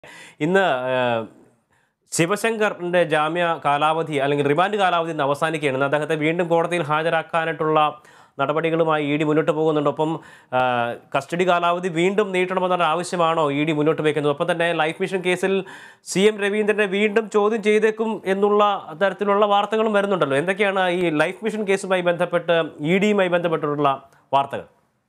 ഇന്ന് ഏഹ്, ശിവശങ്കറിന്റെ ജാമ്യ കാലാവധി അല്ലെങ്കിൽ റിമാൻഡ് കാലാവധി ഇന്ന് അവസാനിക്കുകയാണ് ഇന്ന് അദ്ദേഹത്തെ വീണ്ടും കോടതിയിൽ ഹാജരാക്കാനായിട്ടുള്ള നടപടികളുമായി ഇ ഡി മുന്നോട്ട് പോകുന്നുണ്ട് ഒപ്പം ആ, കസ്റ്റഡി കാലാവധി വീണ്ടും നീട്ടണമെന്നുള്ള ആവശ്യമാണോ ഇ ഡി മുന്നോട്ട് വയ്ക്കുന്നത് ഒപ്പം തന്നെ ലൈഫ് മിഷൻ കേസിൽ സി എം രവീന്ദ്രനെ വീണ്ടും ചോദ്യം ചെയ്തേക്കും എന്നുള്ള തരത്തിലുള്ള വാർത്തകളും വരുന്നുണ്ടല്ലോ എന്തൊക്കെയാണ് ഈ ലൈഫ് മിഷൻ കേസുമായി ബന്ധപ്പെട്ട് ഇ ഡിയുമായി ബന്ധപ്പെട്ടിട്ടുള്ള വാർത്തകൾ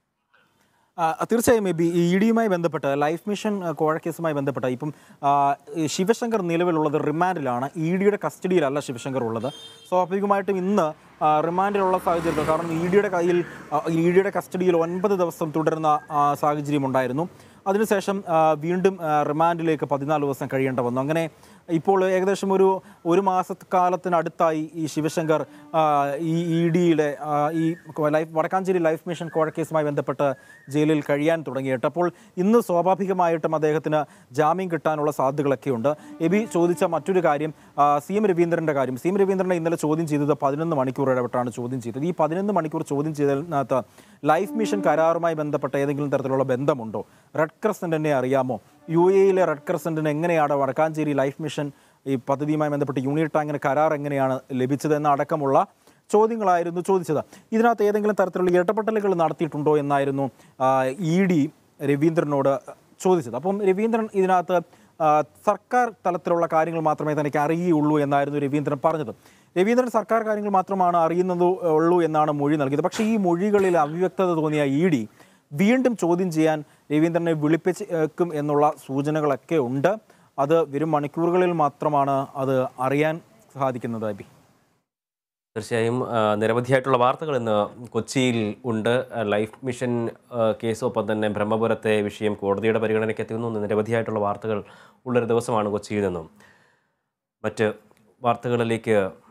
ആ, തീർച്ചയായും എബി ഈ ഇ ഡിയുമായി ബന്ധപ്പെട്ട് ലൈഫ് മിഷൻ ആ, കോഴക്കേസുമായി ബന്ധപ്പെട്ട് ഇപ്പം ആ, ഈ ശിവശങ്കർ നിലവിലുള്ളത് റിമാൻഡിലാണ് ഇ ഡിയുടെ കസ്റ്റഡിയിലല്ല ശിവശങ്കർ ഉള്ളത് സ്വാഭാവികമായിട്ടും ഇന്ന് ആ, റിമാൻഡിലുള്ള സാഹചര്യത്തിൽ കാരണം ഇ ഡിയുടെ കയ്യിൽ ഇ ഡിയുടെ കസ്റ്റഡിയിൽ ഒൻപത് ദിവസം തുടരുന്ന ആ, സാഹചര്യം ഉണ്ടായിരുന്നു അതിനുശേഷം ആ, വീണ്ടും ആ, റിമാൻഡിലേക്ക് പതിനാല് ദിവസം കഴിയേണ്ട വന്നു അങ്ങനെ ഇപ്പോൾ ഏകദേശം ഒരു ഒരു മാസക്കാലത്തിനടുത്തായി ഈ ശിവശങ്കർ ആ, ഈ ഇ ഡിയുടെ ഈ ലൈഫ് വടക്കാഞ്ചേരി ലൈഫ് മിഷൻ കോഴക്കേസുമായി ബന്ധപ്പെട്ട് ജയിലിൽ കഴിയാൻ തുടങ്ങിയിട്ട് അപ്പോൾ ഇന്ന് സ്വാഭാവികമായിട്ടും അദ്ദേഹത്തിന് ജാമ്യം കിട്ടാനുള്ള സാധ്യതകളൊക്കെ ഉണ്ട് എബി ചോദിച്ച മറ്റൊരു കാര്യം ആ, സി എം രവീന്ദ്രൻ്റെ കാര്യം സി എം രവീന്ദ്രനെ ഇന്നലെ ചോദ്യം ചെയ്തത് പതിനൊന്ന് മണിക്കൂർ ഇടപെട്ടാണ് ചോദ്യം ചെയ്തത് ഈ പതിനൊന്ന് മണിക്കൂർ ചോദ്യം ചെയ്തതിനകത്ത് ലൈഫ് മിഷൻ കരാറുമായി ബന്ധപ്പെട്ട ഏതെങ്കിലും തരത്തിലുള്ള ബന്ധമുണ്ടോ റെഡ് ക്രസൻറ്റിനെ അറിയാമോ യു എയിലെ റെഡ് ക്രസൻറ്റിന് എങ്ങനെയാണ് വടക്കാഞ്ചേരി ലൈഫ് മിഷൻ ഈ പദ്ധതിയുമായി ബന്ധപ്പെട്ട് യൂണിറ്റ് ടാങ്കിന് കരാർ എങ്ങനെയാണ് ലഭിച്ചതെന്ന അടക്കമുള്ള ചോദ്യങ്ങളായിരുന്നു ചോദിച്ചത് ഇതിനകത്ത് ഏതെങ്കിലും തരത്തിലുള്ള ഇടപെടലുകൾ നടത്തിയിട്ടുണ്ടോ എന്നായിരുന്നു ഇ ഡി രവീന്ദ്രനോട് ചോദിച്ചത് അപ്പം രവീന്ദ്രൻ ഇതിനകത്ത് ആ, സർക്കാർ തലത്തിലുള്ള കാര്യങ്ങൾ മാത്രമേ തനിക്ക് അറിയുകയുള്ളൂ എന്നായിരുന്നു രവീന്ദ്രൻ പറഞ്ഞത് രവീന്ദ്രൻ സർക്കാർ കാര്യങ്ങൾ മാത്രമാണ് അറിയുന്നത് ഉള്ളൂ എന്നാണ് മൊഴി നൽകിയത് പക്ഷേ ഈ മൊഴികളിൽ അവ്യക്തത തോന്നിയ ഇ ഡി വീണ്ടും ചോദ്യം ചെയ്യാൻ രവീന്ദ്രനെ വിളിപ്പിച്ചേക്കും എന്നുള്ള സൂചനകളൊക്കെ ഉണ്ട് അത് വരും മണിക്കൂറുകളിൽ മാത്രമാണ് അത് അറിയാൻ സാധിക്കുന്നത് അബി തീർച്ചയായും ആ, നിരവധിയായിട്ടുള്ള വാർത്തകൾ ഇന്ന് കൊച്ചിയിൽ ഉണ്ട് ആ, ലൈഫ് മിഷൻ ആ, കേസ് ഒപ്പം തന്നെ ബ്രഹ്മപുരത്തെ വിഷയം കോടതിയുടെ പരിഗണനയ്ക്ക് എത്തുന്നു നിരവധിയായിട്ടുള്ള വാർത്തകൾ ഉള്ളൊരു ദിവസമാണ് കൊച്ചിയിൽ നിന്നും മറ്റ് വാർത്തകളിലേക്ക്